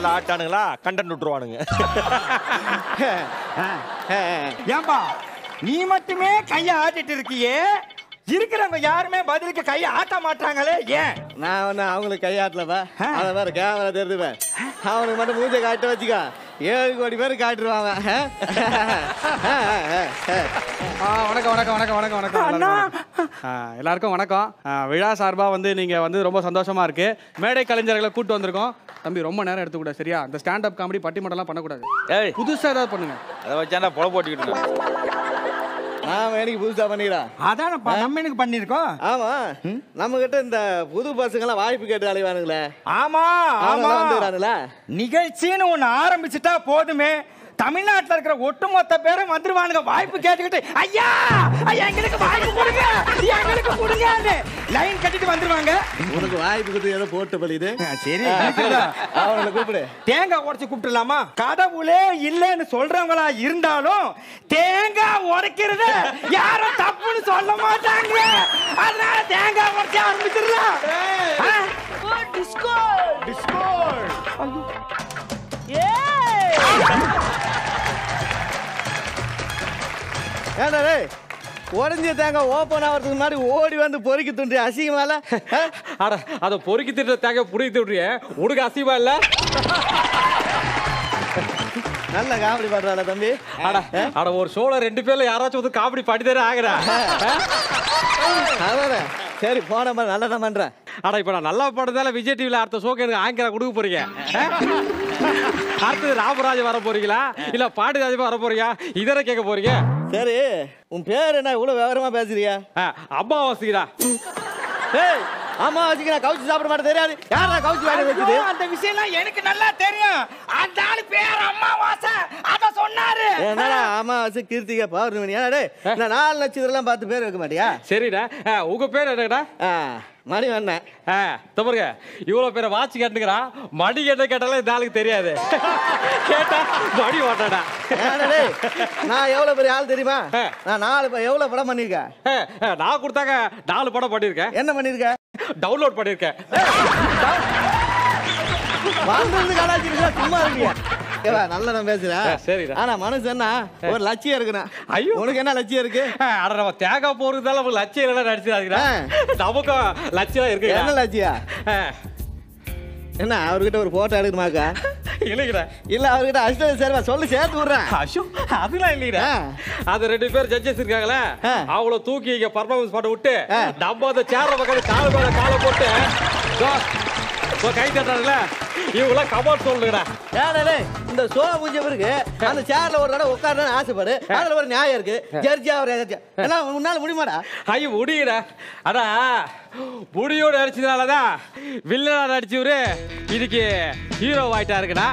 நல்லா ஆட்டானுங்களா கண்டென்ட் விட்டுருவானுங்க ஏன்பா நீ மட்டுமே கைய ஆட்டிட்டு இருக்கியே இருக்கிறவங்க யாருமே பதிலுக்கு கைய ஆட்ட மாட்டாங்களே ஏன் நான் ஒன்று அவங்களுக்கு கையாட்டலப்பா அதை வேற கேமரா தெரிஞ்சுப்பேன் அவனுக்கு மட்டும் மூஞ்சை காட்ட வச்சுக்கோ ஏழு கோடி பேர் காட்டுருவாங்க ஆ, வணக்கம் வணக்கம் வணக்கம் வணக்கம் வணக்கம் எல்லாருக்கும் வணக்கம். ஆ, எல்லாருக்கும் வணக்கம் ஆ, விழா சார்பாக வந்து நீங்கள் வந்து ரொம்ப சந்தோஷமா இருக்கு மேடை கலைஞர்களை கூட்டு வந்திருக்கோம் தம்பி ரொம்ப நேரம் எடுத்துக்கூடாது சரியா இந்த ஸ்டாண்ட் அப் காமெடி பட்டிமன்றம்லாம் பண்ணக்கூடாது ஏய் புதுசாக ஏதாவது பண்ணுங்க அதை வச்சாண்டா பொல போட்டுக்கிட்டு இருக்கேன். நான் வேலைக்கு புதுசாக பண்ணிக்கிறேன் அதானப்பா நம்ம எனக்கு பண்ணிருக்கோம் ஆமா நம்ம கிட்ட இந்த புது பசங்களாம் வாய்ப்பு கேட்டு அலைவானுங்களே ஆமா ஆமா அவங்களாம் வந்துடுறானுங்களா நிகழ்ச்சின்னு ஒண்ணு ஆரம்பிச்சுட்டா போதுமே தமிழ்நாட்டுல இருக்கிற ஒட்டுமொத்த பேரும் வந்துருவானுங்க வாய்ப்பு கேட்டுக்கிட்டு ஐயா ஐயா எங்களுக்கு வாய்ப்பு கொடுங்க எங்களுக்கு கொடுங்க லைன் கட்டிட்டு வந்துருவாங்க உனக்கு வாய்ப்பு கொடுத்து ஏதோ போட்டு பழியுது சரி அவனை கூப்பிடு தேங்காய் உடைச்சு கூப்பிட்டுலாமா கடவுளே இல்லைன்னு சொல்றவங்களா இருந்தாலும் தேங்காய் உடைக்கிறது யாரும் தப்புன்னு சொல்ல மாட்டாங்க அதனால தேங்காய் உடைச்சு ஆரம்பிச்சிடலாம் ஏண்டா டேய் உடஞ்ச தேங்காய் ஓப்பன் ஆகிறதுக்கு முன்னாடி ஓடி வந்து பொறுக்கி துண்டு அசிங்கமால அட அதை பொறுக்கி திட்ட தேங்க புடி திட்டுறிய உனக்கு அசிவா இல்ல நல்ல காமெடி பண்றாள தம்பி அட அட ஒரு ஷோல ரெண்டு பேர்ல யாராச்சும் வந்து காமெடி பாடி தர ஆகுறா அதான் சரி போன மாதிரி நல்லா தான் பண்றேன் அட இப்ப நான் நல்லா படத்தால விஜய் டிவில அடுத்த ஷோக்கு எனக்கு ஆங்கரா கொடுக்க போறீங்க ஆ? அடுத்தது ராமராஜ் வர போறீங்களா இல்ல பாண்டியராஜ் வர போறீங்க இதர கேட்க போறீங்க சரி உன் பேர் என்ன இவ்வளவு விவரமா பேசுறியா ஆ, அம்மா வாசிக்கிறா ஏய் ஆமா வச்சுக்க நான் கவுச்சி சாப்பிட மாட்டேன் தெரியாது யாரா கவுச்சி வாங்கி வச்சது ஐயோ, அந்த விஷயம்லாம் எனக்கு நல்லா தெரியும் அந்த ஆளு பேர் அம்மாவாசை அத சொன்னாரு என்னடா ஆமா வச்சு கீர்த்திகா பௌர்ணமி ஏன்னா டேய் நான் நாலு நட்சத்திரம்லாம் பார்த்து பேர் வைக்க மாட்டியா சரிடா ஆ, உங்க பேர் என்னடா ஆ மணி வந்தேன் ஆ தம்பருங்க இவ்வளவு பேரை வாட்ச் கேட்டுக்கிறான் மணி என்ன கேட்டாலும் இந்த ஆளுக்கு தெரியாது கேட்டா மணி ஓட்டாடா ஏன்டா டேய், நான் எவ்வளவு பெரிய ஆள் தெரியுமா ஆ. நான் நாலு ப- எவ்வளவு படம் பண்ணிருக்கேன் ஆ, ஆ, நான் கொடுத்தாங்க நாலு படம் பண்ணியிருக்கேன் என்ன பண்ணிருக்க டவுன்லோட் பண்ணியிருக்கேன் வாழ்ந்து கலாச்சிருக்கா சும்மா இருக்கியா ஏவா நல்லா நான் பேசுறேன் ஆ, சரிடா. ஆனா மனுஷன்னா ஒரு லட்சியம் இருக்குண்ணா ஐயோ. உனக்கு என்ன லட்சியம் இருக்கு ஆ, அட நம்ம தேங்காய் போறதால நமக்கு லட்சியம் இல்லைன்னா நடிச்சிடாதீங்களா ஆ. நமக்கும் லட்சியம் என்ன இருக்கு லட்சியம் என்ன அவர்கிட்ட ஒரு போட்டோ எடுக்கணுமாக்கா இல்லைங்கடா இல்ல அவர்கிட்ட அசிஸ்டன்ட் சேர்வா சொல்லி சேர்த்து விடுறேன் ஐயோ அதெல்லாம் இல்லைங்கடா ஆ. அது ரெண்டு பேர் ஜட்ஜஸ் இருக்காங்களே ஆ. அவங்கள தூக்கி இங்க பர்ஃபார்மன்ஸ் பண்ண விட்டு ஆ. நம்ம அந்த சேர பக்கத்து கால மேல காலை போட்டு இதோ, இதோ கை தட்டாங்கல்ல இவங்களாம் கபாட் சொல்லுங்கடா ஏடா டேய், இந்த சோ முடிஞ்ச பிறகு அந்த சேர்ல ஒரு தடவை உட்காரணும்னு ஆசைப்படு அதுல ஒரு நியாயம் இருக்கு ஜட்ஜா ஒரு எதாச்சியா ஏன்னா உன்னால முடியுமாடா ஐயோ முடியடா அடா முடியோட நடிச்சதுனாலதான் வில்லனா நடிச்சவரு இதுக்கு ஹீரோ ஆயிட்டா இருக்குடா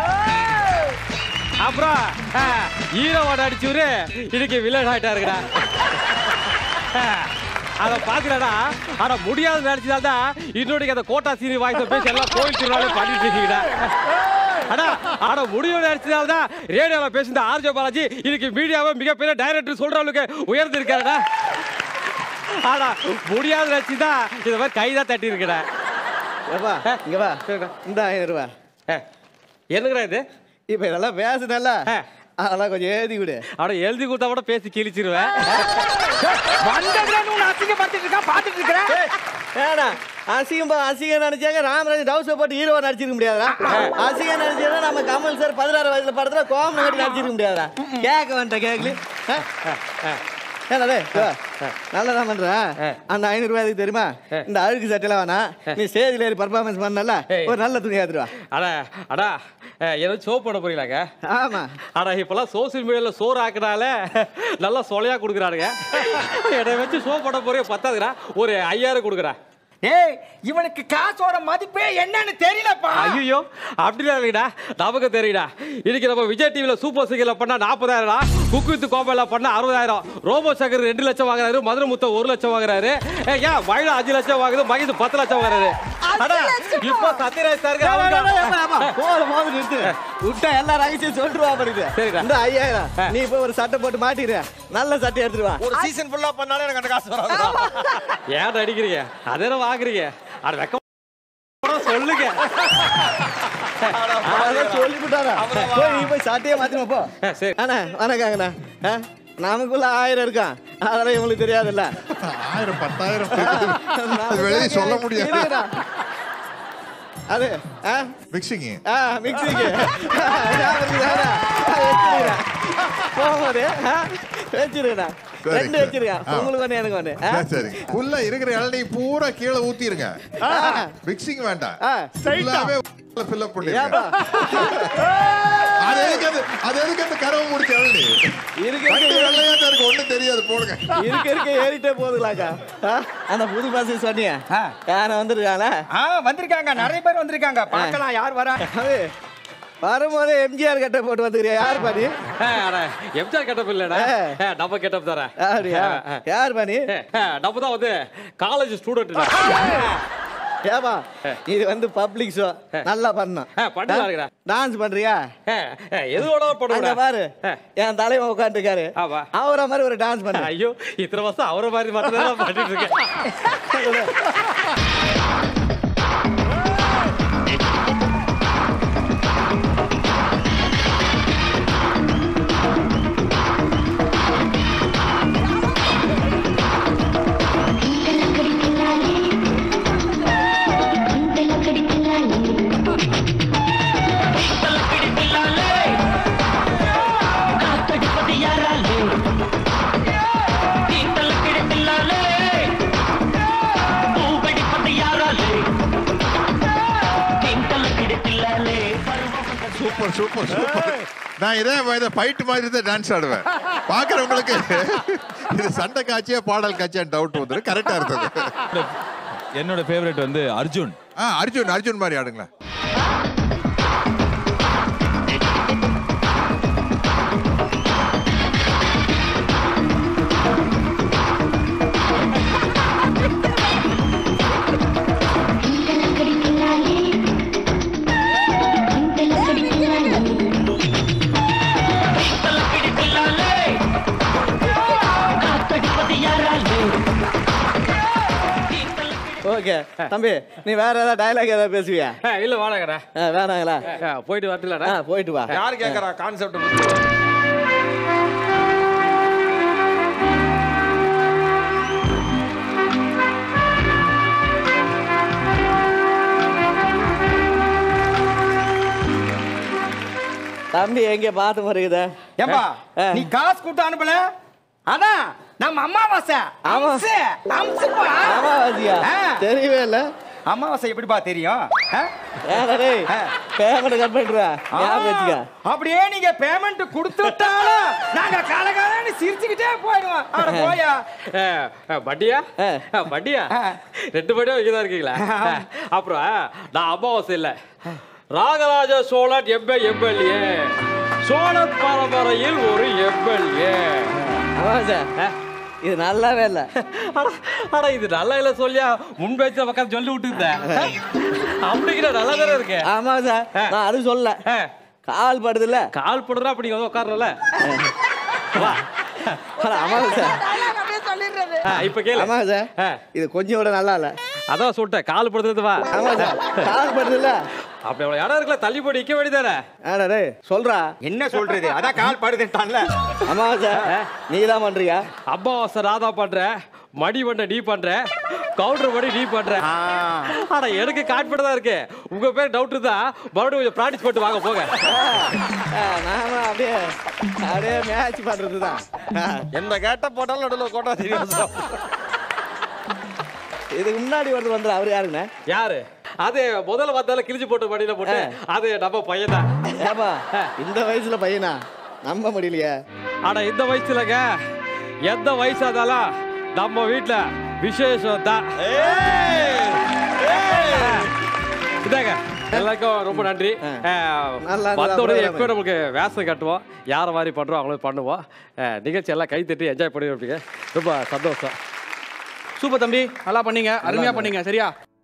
அப்புறம் ஹீரோவோட நடிச்சவரு இதுக்கு வில்லன் ஆயிட்டா இருக்குடா ஆ, அத பாக்குறடா ஆனா முடியாது நடிச்சதால்தான் இன்னொரு அந்த கோட்டா சீனி வாய்ஸ பேசி எல்லாம் கோயில் திருவிழாவே பண்ணிட்டு இருக்கீங்கடா அடா ஆனா முடிவு நடிச்சதால்தான் ரேடியோல பேசின ஆர்ஜே பாலாஜி இன்னைக்கு மீடியாவை மிகப்பெரிய டைரக்டர் சொல்ற அளவுக்கு உயர்ந்திருக்காருடா ஆனா முடியாத நடிச்சுதான் இத மாதிரி கைதான் தட்டி இருக்கடா ஏப்பா இங்க வா இந்த ஆயிரம் ரூபா என்னங்கடா இது இப்ப இதெல்லாம் பேசுனல்ல ஆ. அதெல்லாம் கொஞ்சம் எழுதி கொடு அவட எழுதி கொடுத்தா கூட பேசி கிழிச்சிருவேன் வந்ததுல இருந்து உன்னை அசிங்கப்படுத்திட்டு இருக்கா பாத்துட்டு இருக்கிறேன் ஏடா அசிங்கம் பா- அசிங்கம் நடிச்சாங்க ராமராஜ் டவுசர் போட்டு ஹீரோவா நடிச்சிருக்க முடியாதா அசிங்கம் நடிச்சா நம்ம கமல் சார் பதினாறு வயசுல படத்துல கோமம் கட்டி நடிச்சிருக்க முடியாதா கேட்க வேண்டாம் கேட்கல ஏடா டேய், இங்க வா. நல்லதா பண்ற அந்த ஐநூறு ரூபாய் எதுக்கு தெரியுமா இந்த அழுக்கு சட்டையெல்லாம் வேணாம் நீ ஸ்டேஜ்ல ஏறி பர்ஃபார்மன்ஸ் பண்ணல ஏய். ஒரு நல்ல துணி எடுத்துட்டு வா அடா அடா ஏதோ சோப் பண்ண போறீங்களாங்க ஆமா அடா இப்பெல்லாம் சோசியல் மீடியால சோறு ஆக்குனால நல்லா சொலையா கொடுக்குறானுங்க என்னை வச்சு சோப் பண்ண போறே பத்தாதுடா ஒரு ஐயாயிரம் கொடுக்குறா ஏய் இவனுக்கு காசோட மதிப்பே என்னன்னு தெரியலப்பா ஐயோ அப்படிலாம் இல்லைடா நமக்கு தெரியுடா இன்னைக்கு நம்ம விஜய் டிவில சூப்பர் சிங்கர்ல பண்ணா நாற்பதாயிரம் குக்கு வித்து கோப்பையில பண்ணா அறுபதாயிரம் ரோபோ சங்கர் ரெண்டு லட்சம் வாங்குறாரு மதுரை முத்த ஒரு லட்சம் வாங்குறாரு ஏய், ஏன் மயிலா அஞ்சு லட்சம் வாங்குது மகிது பத்து லட்சம் வாங்குறாரு அடா இப்போ சத்யராஜ் சாருக்கு அவருக்கு- போதும் போதும் நிறுத்து விட்டா எல்லா ரகசியம் சொல்லிட்டு பாருங்க சரிடா. இந்த ஐயாயிரம் நீ போய் ஒரு சட்டை போட்டு மாட்டிடு நல்ல சட்டை எடுத்துட்டு வா ஒரு சீசன் ஃபுல்லா பண்ணாலே எனக்கு அந்த காசு வராது ஏன் அடிக்கிறீங்க அதே வாங்குறீங்க அட வெக்க சொல்லுங்க அதான் சொல்லிவிட்டாரா போய் நீ போய் சட்டையே மாத்தின போ ஆ, சரி. அண்ணா வணக்கங்கண்ணா ஆ, நமக்குள்ள ஆயிரம் இருக்கான் அதெல்லாம் இவங்களுக்கு தெரியாதுல்ல ஆயிரம் பத்தாயிரம் அது வெளியே சொல்ல முடியாது இருக்குடா. அது ஆ மிக்சிங் ஆ மிக்சிக்கு போகும்போது ஆ, வச்சிருக்கேன் சரி, ரெண்டு சரி. வச்சிருக்கேன் ஆ. உங்களுக்கு ஒன்று எனக்கு ஒன்று ஆ? சரி உள்ள இருக்கிற இளநீ பூரா கீழே ஊத்திருங்க ஆ. மிக்சிங் வேண்டாம் ஆ. ஃபுல்லாவே ஃபில் அப் பண்ணிருங்க ஏப்பா அது எதுக்கு அந்த அது எதுக்கு அந்த கரவை முடிச்ச இளநீ இருக்கு கண்டு இருக்கு வெள்ளையா தான் இருக்கு ஒண்ணும் தெரியாது போடுங்க இருக்க இருக்க ஏறிட்டே போகுதுலாக்கா ஆ? அந்த புது பஸ் சொன்னியா ஆ. யானை வந்துருக்காங்களா ஆ வந்திருக்காங்க நிறைய பேர் வந்திருக்காங்க பார்க்கலாம் யார் வரா அது வரும்போது எம்ஜிஆர் கட்ட போட்டு வந்துக்கிறியா யார் பாணி எம்ஜிஆர் கெட்டப் இல்லடா ஆ. நம்ம கெட்டப் தரேன் அப்படியா யார் பாணி நம்ம தான் வந்து காலேஜ் ஸ்டூடெண்ட் ஏப்பா இது வந்து பப்ளிக் ஷோ நல்லா பண்ணணும் ஆ, பண்ணலாம் இருக்குடா. டான்ஸ் பண்றியா எதுவோட அங்க பண்ணுடா பாரு ஆ. என் தலைவன் உட்காந்துருக்காரு ஆமா. அவரை மாதிரி ஒரு டான்ஸ் பண்ண ஐயோ இத்தனை வருஷம் அவரை மாதிரி மட்டும் தான் பண்ணிட்டு இருக்கேன் சூப்பர் சூப்பர் சூப்பர் நான் இதே இதை ஃபைட் மாதிரி தான் டான்ஸ் ஆடுவேன் பாக்குறவங்களுக்கு இது சண்டை காட்சியா பாடல் காட்சியா டவுட் வந்துடும் கரெக்டா இருந்தது என்னோட ஃபேவரட் வந்து அர்ஜுன் ஆ அர்ஜுன் அர்ஜுன் மாதிரி ஆடுங்களேன் ஓகே தம்பி நீ வேற ஏதாவது டயலாக் ஏதாவது பேசுவியா ஆ, இல்ல வாடகடா ஆ, வேணாங்களா போயிட்டு வரட்டுலடா ஆ போயிட்டு வா யாரு கேக்குறா கான்செப்ட் தம்பி எங்க பார்த்து மறுக்குதா ஏம்பா ஆ. நீ காசு கொடுத்து அனுப்பல அதான் நம்ம அமாவாசை ஆமா. அம்சு அம்சுப்பா ஆமாவாசியா ஆ. தெரியவே இல்ல அமாவாசை எப்படிப்பா தெரியும் ஆ? ஏடா டேய் ஆ. பேமெண்ட் கட் பண்ணிடுறா ஞாபகம் வச்சுக்க அப்படியே நீங்க பேமெண்ட் கொடுத்துட்டாலும் நாங்க காலகாலன்னு சிரிச்சுக்கிட்டே போயிடுவோம் அட போயா ஆ, ஆ, வட்டியா ஆ. ஆ, வட்டியா ஆ. ரெண்டு வட்டியும் இங்கே தான் இருக்கீங்களா அப்புறம் நான் அமாவாசை இல்லை ராகராஜ சோழன் எம்பே எம்எல்ஏ சோழன் பரம்பரையில் ஒரு எம்எல்ஏ ஆமாவாசா இது நல்லாவே இல்ல ஆனா இது நல்லா இல்ல சொல்லியா முன் பேச்ச பக்கம் சொல்லி விட்டுருந்தேன் அப்படிங்கிற நல்லா தானே இருக்கு ஆமாவாசா நான் அது சொல்ல ஆ, கால் படுதுல்ல கால் போடுறா அப்படி வந்து உட்காரல வா ஆமாவாசா ஆ, இப்ப கேளு ஆமாவாசா ஆ. இது கொஞ்சம் கூட நல்லா இல்ல அதான் சொல்லிட்டேன் கால் படுத்துறது வா ஆமாவாசா கால் படுதுல்ல அப்படி அவ்வளவு இடம் இருக்குல்ல தள்ளி போட்டு நிக்க வேண்டியதானே ஆடா டேய் சொல்றா என்ன சொல்றது அதான் கால் படுதுட்டான்ல அமாவாசா நீ தான் பண்றியா அம்மாவாசை ராதா பண்ற மடி பண்ண நீ பண்ற கவுண்டர் படி நீ பண்ற ஆனா எனக்கு காட்பட தான் இருக்கு உங்க பேர் டவுட் தான் மறுபடியும் கொஞ்சம் ப்ராக்டிஸ் பண்ணிட்டு வாங்க போங்க ஆ, நானும் அப்படியே அப்படியே மேட்ச் பண்றது தான் எந்த கேட்ட போட்டாலும் நடுவில் கோட்டா தெரியும் இதுக்கு முன்னாடி ஒருத்தர் வந்துடும் அவர் யாருங்கண்ணே யாரு அது முதல்ல வந்தாலும் கிழிச்சு போட்டு மடியில போட்டு அது நம்ம பையன் தான் ஏப்பா இந்த வயசுல பையனா நம்ப முடியலையே ஆனா இந்த வயசுலங்க எந்த வயசா இருந்தாலும் நம்ம வீட்டுல விசேஷம் தான் இதாங்க எல்லாருக்கும் ரொம்ப நன்றி அஹ், நல்லா வந்த நல்லா உடனே program. எப்போ நமக்கு வேஷம் கட்டுவோம் யார மாதிரி பண்றோம் அவங்களும் பண்ணுவோம் அஹ், நிகழ்ச்சி எல்லாம் கை தட்டி என்ஜாய் பண்ணி வைப்பீங்க ரொம்ப சந்தோஷம் சூப்பர் தம்பி நல்லா பண்ணீங்க அருமையா பண்ணீங்க சரியா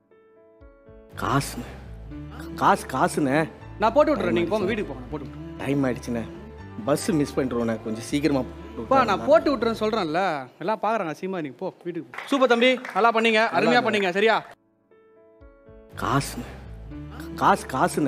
காசு காசு காசுண்ணே நான் போட்டு விட்டுறேன் நீங்க போங்க வீட்டுக்கு போங்க நான் போட்டு விட்டுறேன் டைம் ஆயிடுச்சுண்ணே பஸ் மிஸ் பண்ணிட்டுருவோண்ணே கொஞ்சம் சீக்கிரமா அப்பா நான் போட்டு விட்டுறேன்னு சொல்றேன்ல எல்லாம் பாக்குறாங்க சீமா நீங்க போ வீட்டுக்கு போ சூப்பர் தம்பி நல்லா பண்ணீங்க அருமையா பண்ணீங்க சரியா காசு காசு காசுண்ணே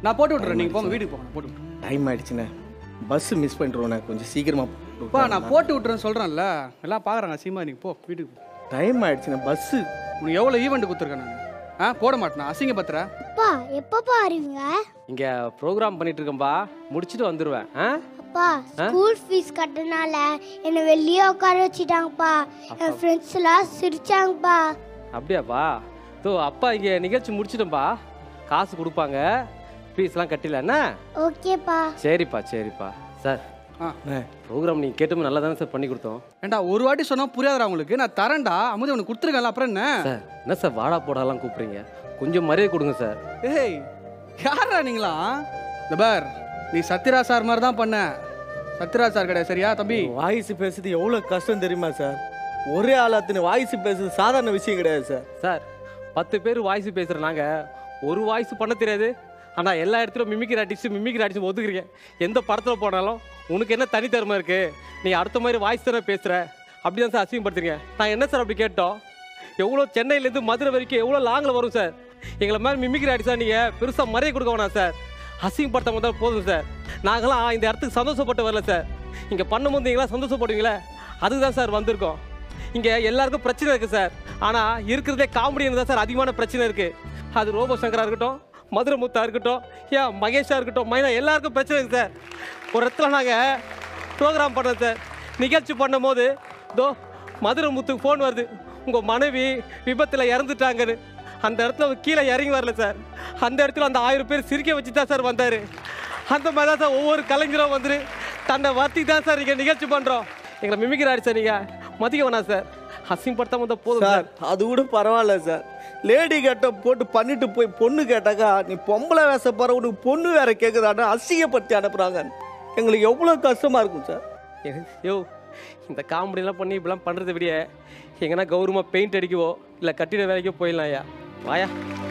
நான் போட்டு விட்டுறேன் நீங்க போங்க வீட்டுக்கு போங்க நான் போட்டு விட்டுறேன் டைம் ஆயிடுச்சுண்ணே பஸ் மிஸ் பண்ணிடுவோண்ணே கொஞ்சம் சீக்கிரமா பா நான் போட்டு விட்டுறேன்னு சொல்றேன்ல எல்லாம் பாக்குறாங்க சீமா நீங்க போ வீட்டுக்கு போ டைம் ஆயிடுச்சுண்ணே பஸ்ஸு உனக்கு எவ்வளவு ஈவெண்ட் கொடுத்துருக்கேன் நான் ஆ போட மாட்டேன் அசிங்க பத்திர அப்பா எப்பப்பா அறிவுங்க இங்க ப்ரோக்ராம் பண்ணிட்டு இருக்கேன்பா முடிச்சிட்டு வந்துருவேன் ஆ? அப்பா ஸ்கூல் ஃபீஸ் கட்டினால என்னை வெளியே உட்கார வச்சுட்டாங்கப்பா என் ஃப்ரெண்ட்ஸ் எல்லாம் சிரிச்சாங்கப்பா அப்படியாப்பா தோ அப்பா இங்க நிகழ்ச்சி முடிச்சிட்டோம்பா காசு கொடுப்பாங்க ஃபீஸ்லாம் கட்டில என்ன ஓகேப்பா சரிப்பா சரிப்பா சார் ஆ ப்ரோக்ராம் நீங்க கேட்டும் நல்லா தானே சார் பண்ணி கொடுத்தோம் ஏண்டா ஒரு வாட்டி சொன்னா புரியாதடா உங்களுக்கு நான் தரேன்டா அமுதம் உனக்கு கொடுத்துருக்கேன்ல அப்புறம் என்ன சார் என்ன சார் வாடா போடாலாம் கூப்பிடுறீங்க கொஞ்சம் மரியாதை கொடுங்க சார் ஏய் யாரா நீங்களா இந்த பார் நீ சத்யராஜ் சார் மாதிரி தான் பண்ண சத்யராஜ் சார் கிடையாது சரியா தம்பி வாய்ஸ் பேசுறது எவ்வளோ கஷ்டம் தெரியுமா சார் ஒரே ஆளாத்தின வாய்ஸ் பேசுறது சாதாரண விஷயம் கிடையாது சார் சார் பத்து பேர் வாய்ஸ் பேசுகிற நாங்கள் ஒரு வாய்ஸ் பண்ண தெரியாது ஆனால் எல்லா இடத்துலையும் மிமிக்கிற ஆர்டிஸ்ட் மிமிக்கிற ஆர்டிஸ்ட் ஒத்துக்கிறீங்க எந்த படத்தில் போனாலும் உனக்கு என்ன தனித்திறமை இருக்கு நீ அடுத்த மாதிரி வாய்ஸ் தானே பேசுகிற அப்படி தான் சார் அசிங்கப்படுத்துறீங்க நான் என்ன சார் அப்படி கேட்டோம் எவ்வளோ சென்னையிலேருந்து மதுரை வரைக்கும் எவ்வளோ லாங்கில் வரும் சார் எங்களை மாதிரி மிமிக்கிற ஆர்டிஸ்டாக நீங்கள் பெருசாக மரியாதை கொடுக்க வேணாம் சார் அசிங்கப்படுத்த வந்தால் போதும் சார் நாங்களாம் இந்த இடத்துக்கு சந்தோஷப்பட்டு வரல சார் இங்கே பண்ணும்போது நீங்களா சந்தோஷப்படுவீங்களே அதுக்கு தான் சார் வந்திருக்கோம் இங்கே எல்லாருக்கும் பிரச்சனை இருக்குது சார் ஆனால் இருக்கிறதே காமெடின்னு தான் சார் அதிகமான பிரச்சனை இருக்குது அது ரோபோ சங்கரா இருக்கட்டும் மதுரை முத்தா இருக்கட்டும் ஏன் மகேஷா இருக்கட்டும் மைனா எல்லாருக்கும் பிரச்சனை இருக்குது சார் ஒரு இடத்துல நாங்கள் ப்ரோக்ராம் பண்ணோம் சார் நிகழ்ச்சி பண்ணும்போது தோ மதுரை முத்துக்கு ஃபோன் வருது உங்கள் மனைவி விபத்தில் இறந்துட்டாங்கன்னு அந்த இடத்துல அவர் கீழே இறங்கி வரல சார் அந்த இடத்துல அந்த ஆயிரம் பேர் சிரிக்க வச்சு தான் சார் வந்தார் அந்த மாதிரி தான் சார் ஒவ்வொரு கலைஞரும் வந்துட்டு தன்னை வர்த்தி தான் சார் இங்கே நிகழ்ச்சி பண்ணுறோம் எங்களை மிமிக்கிறாரு சார் நீங்கள் மதிக்க வேணாம் சார் அசிங்கப்படுத்தாம வந்தால் போதும் சார் சார் அது கூட பரவாயில்ல சார் லேடி கட்ட போட்டு பண்ணிட்டு போய் பொண்ணு கேட்டாக்கா நீ பொம்பளை வேச போற உனக்கு பொண்ணு வேற கேட்குதான்னு அசிங்கப்படுத்தி அனுப்புறாங்க எங்களுக்கு எவ்வளோ கஷ்டமா இருக்கும் சார் யோ இந்த காமெடிலாம் பண்ணி இப்படிலாம் பண்ணுறதை விட எங்கன்னா கௌரவமாக பெயிண்ட் அடிக்கவோ இல்லை கட்டிட வேலைக்கோ போயிடலாம் ஐயா வாயா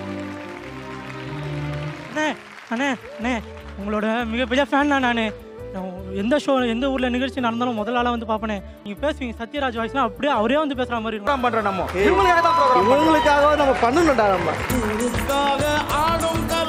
அண்ணே அண்ணே அண்ணே உங்களோட மிகப்பெரிய ஃபேன் தான் நான் எந்த ஷோ எந்த ஊரில் நிகழ்ச்சி நடந்தாலும் முதல் ஆளாக வந்து பார்ப்பேனே நீங்கள் பேசுவீங்க சத்யராஜ் வாய்ஸ்னா அப்படியே அவரே வந்து பேசுகிற மாதிரி இருக்கும் ப்ரோக்ராம் பண்றோம் நம்ம இவங்களுக்காக தான் ப்ரோக்ராம் இவங்களுக்காக நம்ம பண்ணணும்டா நம்ம ஆடும்